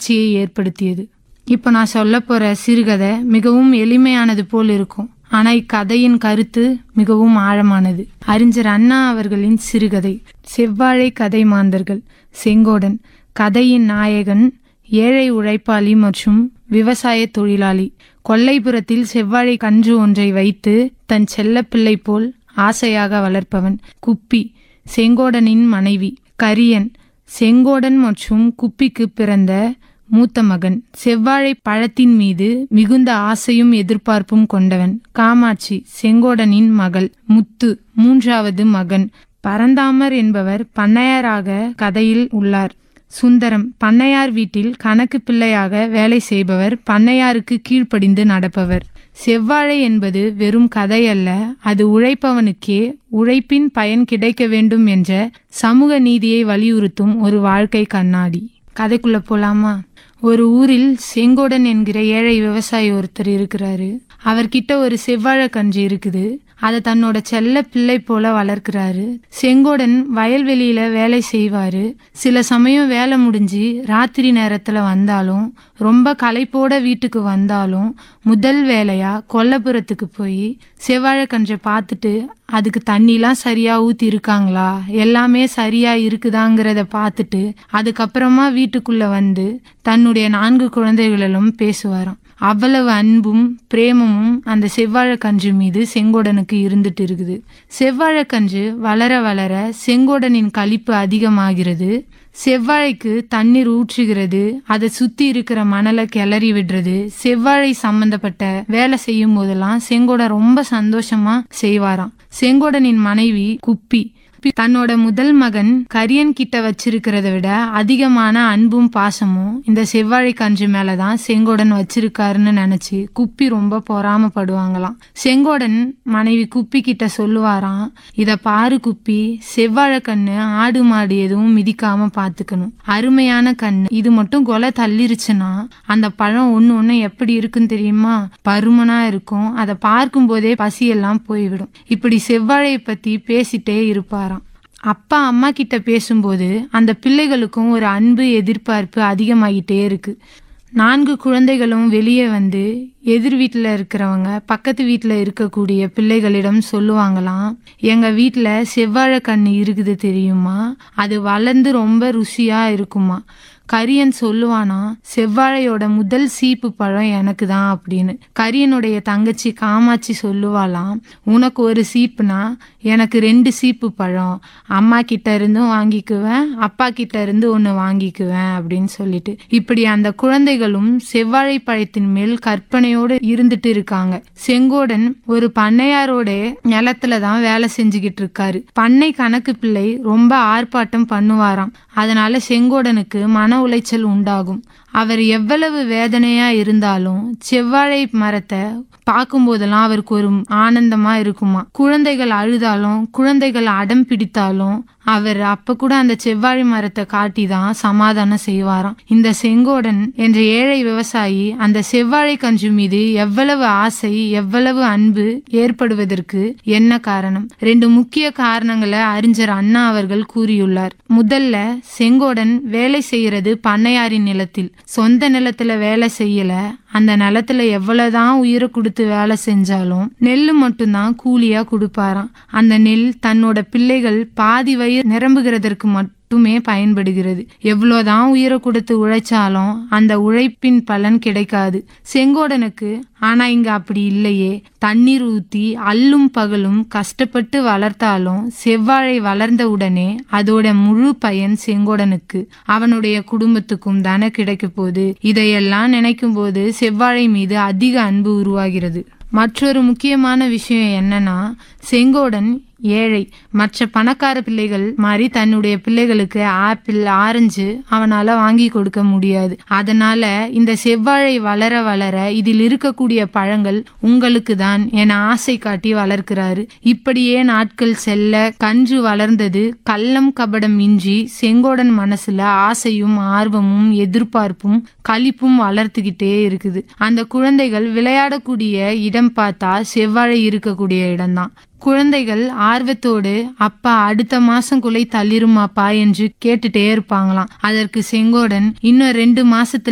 அதிர்ச்சியை ஏற்படுத்தியது இப்போ நான் சொல்ல போற சிறுகதை மிகவும் எளிமையானது போல் இருக்கும் ஆனா இக்கதையின் கருத்து மிகவும் ஆழமானது அறிஞர் அண்ணா அவர்களின் சிறுகதை செவ்வாழை கதை மாந்தர்கள் செங்கோடன் கதையின் நாயகன் ஏழை உழைப்பாளி மற்றும் விவசாய தொழிலாளி கொல்லைப்புறத்தில் செவ்வாழை கன்று ஒன்றை வைத்து தன் செல்லப்பிள்ளை போல் ஆசையாக வளர்ப்பவன் குப்பி செங்கோடனின் மனைவி கரியன் செங்கோடன் மற்றும் குப்பிக்கு பிறந்த மூத்த மகன் செவ்வாழை பழத்தின் மீது மிகுந்த ஆசையும் எதிர்பார்ப்பும் கொண்டவன் காமாட்சி செங்கோடனின் மகள் முத்து மூன்றாவது மகன் பரந்தாமர் என்பவர் பண்ணையராக கதையில் உள்ளார் சுந்தரம் பண்ணையார் வீட்டில் கணக்கு பிள்ளையாக வேலை செய்பவர் பண்ணையாருக்கு கீழ்ப்படிந்து நடப்பவர் செவ்வாழை என்பது வெறும் கதை அல்ல அது உழைப்பவனுக்கே உழைப்பின் பயன் கிடைக்க வேண்டும் என்ற சமூக நீதியை வலியுறுத்தும் ஒரு வாழ்க்கை கண்ணாடி கதைக்குள்ள போலாமா ஒரு ஊரில் செங்கோடன் என்கிற ஏழை விவசாயி ஒருத்தர் இருக்கிறாரு அவர்கிட்ட ஒரு செவ்வாழை கன்று இருக்குது அதை தன்னோட செல்ல பிள்ளை போல வளர்க்கிறாரு செங்கோடன் வயல்வெளியில வேலை செய்வாரு சில சமயம் வேலை முடிஞ்சு ராத்திரி நேரத்துல வந்தாலும் ரொம்ப களைப்போட வீட்டுக்கு வந்தாலும் முதல் வேலையா கொல்லப்புறத்துக்கு போய் செவ்வாழை கன்றை பார்த்துட்டு அதுக்கு தண்ணிலாம் சரியா ஊத்தி இருக்காங்களா எல்லாமே சரியா இருக்குதாங்கிறத பார்த்துட்டு அதுக்கப்புறமா வீட்டுக்குள்ள வந்து தன்னுடைய நான்கு குழந்தைகளிலும் பேசுவாராம் அவ்வளவு அன்பும் பிரேமமும் அந்த செவ்வாழைக்கன்று மீது செங்கோடனுக்கு இருந்துட்டு இருக்குது செவ்வாழைக்கன்று வளர வளர செங்கோடனின் களிப்பு அதிகமாகிறது செவ்வாழைக்கு தண்ணீர் ஊற்றுகிறது அதை சுத்தி இருக்கிற மணலை கிளறி விடுறது செவ்வாழை சம்பந்தப்பட்ட வேலை செய்யும் போதெல்லாம் செங்கோடன் ரொம்ப சந்தோஷமா செய்வாராம் செங்கோடனின் மனைவி குப்பி தன்னோட முதல் மகன் கரியன் கிட்ட வச்சிருக்கிறத விட அதிகமான அன்பும் பாசமும் இந்த செவ்வாழை கன்று மேலதான் செங்கோடன் வச்சிருக்காருன்னு நினைச்சு குப்பி ரொம்ப பொறாமப்படுவாங்களாம் செங்கோடன் மனைவி குப்பி கிட்ட சொல்லுவாராம் இத பாரு குப்பி செவ்வாழை கண்ணு ஆடு மாடு எதுவும் மிதிக்காம பாத்துக்கணும் அருமையான கண்ணு இது மட்டும் கொலை தள்ளிருச்சுன்னா அந்த பழம் ஒண்ணு ஒண்ணு எப்படி இருக்குன்னு தெரியுமா பருமனா இருக்கும் அதை பார்க்கும் போதே பசியெல்லாம் போய்விடும் இப்படி செவ்வாழையை பத்தி பேசிட்டே இருப்பாராம் அப்பா அம்மா கிட்ட பேசும்போது அந்த பிள்ளைகளுக்கும் ஒரு அன்பு எதிர்பார்ப்பு அதிகமாகிட்டே இருக்கு நான்கு குழந்தைகளும் வெளியே வந்து எதிர் வீட்டில் இருக்கிறவங்க பக்கத்து வீட்டில் இருக்கக்கூடிய பிள்ளைகளிடம் சொல்லுவாங்களாம் எங்க வீட்டில் செவ்வாழை கண்ணு இருக்குது தெரியுமா அது வளர்ந்து ரொம்ப ருசியா இருக்குமா கரியன் சொல்லுவானா செவ்வாழையோட முதல் சீப்பு பழம் எனக்கு தான் அப்படின்னு கரியனுடைய தங்கச்சி காமாட்சி சொல்லுவாளாம் உனக்கு ஒரு சீப்புனா எனக்கு ரெண்டு சீப்பு பழம் அம்மா கிட்ட இருந்தும் வாங்கிக்குவேன் அப்பா கிட்ட இருந்து ஒன்று வாங்கிக்குவேன் அப்படின்னு சொல்லிட்டு இப்படி அந்த குழந்தைகளும் செவ்வாழை பழத்தின் மேல் கற்பனையோடு இருந்துட்டு இருக்காங்க செங்கோடன் ஒரு பண்ணையாரோட நிலத்துல தான் வேலை செஞ்சுக்கிட்டு இருக்காரு பண்ணை கணக்கு பிள்ளை ரொம்ப ஆர்ப்பாட்டம் பண்ணுவாராம் அதனால செங்கோடனுக்கு மன உளைச்சல் உண்டாகும் அவர் எவ்வளவு வேதனையா இருந்தாலும் செவ்வாழை மரத்தை பார்க்கும்போதெல்லாம் அவருக்கு ஒரு ஆனந்தமா இருக்குமா குழந்தைகள் அழுதாலும் குழந்தைகள் அடம் பிடித்தாலும் அவர் அப்ப கூட அந்த செவ்வாழை மரத்தை காட்டி தான் சமாதானம் செய்வாராம் இந்த செங்கோடன் என்ற ஏழை விவசாயி அந்த செவ்வாழை கன்று மீது எவ்வளவு ஆசை எவ்வளவு அன்பு ஏற்படுவதற்கு என்ன காரணம் ரெண்டு முக்கிய காரணங்களை அறிஞர் அண்ணா அவர்கள் கூறியுள்ளார் முதல்ல செங்கோடன் வேலை செய்யறது பண்ணையாரின் நிலத்தில் சொந்த நிலத்துல வேலை செய்யல அந்த நிலத்துல எவ்வளவுதான் உயிரை கொடுத்து வேலை செஞ்சாலும் நெல்லு மட்டும்தான் கூலியா கொடுப்பாராம் அந்த நெல் தன்னோட பிள்ளைகள் பாதி வயிறு நிரம்புகிறதற்கு மட்டுமே பயன்படுகிறது எவ்வளோதான் உயிரை கொடுத்து உழைச்சாலும் அந்த உழைப்பின் பலன் கிடைக்காது செங்கோடனுக்கு ஆனா இங்க அப்படி இல்லையே தண்ணீர் ஊத்தி அல்லும் பகலும் கஷ்டப்பட்டு வளர்த்தாலும் செவ்வாழை வளர்ந்த உடனே அதோட முழு பயன் செங்கோடனுக்கு அவனுடைய குடும்பத்துக்கும் தானே கிடைக்க போகுது இதையெல்லாம் நினைக்கும் போது செவ்வாழை மீது அதிக அன்பு உருவாகிறது மற்றொரு முக்கியமான விஷயம் என்னன்னா செங்கோடன் ஏழை மற்ற பணக்கார பிள்ளைகள் மாதிரி தன்னுடைய பிள்ளைகளுக்கு ஆப்பிள் ஆரஞ்சு அவனால வாங்கி கொடுக்க முடியாது அதனால இந்த செவ்வாழை வளர வளர இதில் இருக்கக்கூடிய பழங்கள் உங்களுக்கு தான் என ஆசை காட்டி வளர்க்கிறாரு இப்படியே நாட்கள் செல்ல கன்று வளர்ந்தது கள்ளம் கபடம் இன்றி செங்கோடன் மனசுல ஆசையும் ஆர்வமும் எதிர்பார்ப்பும் களிப்பும் வளர்த்துக்கிட்டே இருக்குது அந்த குழந்தைகள் விளையாடக்கூடிய இடம் பார்த்தா செவ்வாழை இருக்கக்கூடிய இடம்தான் குழந்தைகள் ஆர்வத்தோடு அப்பா அடுத்த மாசம் குலை தள்ளிருமாப்பா என்று கேட்டுட்டே இருப்பாங்களாம் அதற்கு செங்கோடன் இன்னும் ரெண்டு மாசத்துல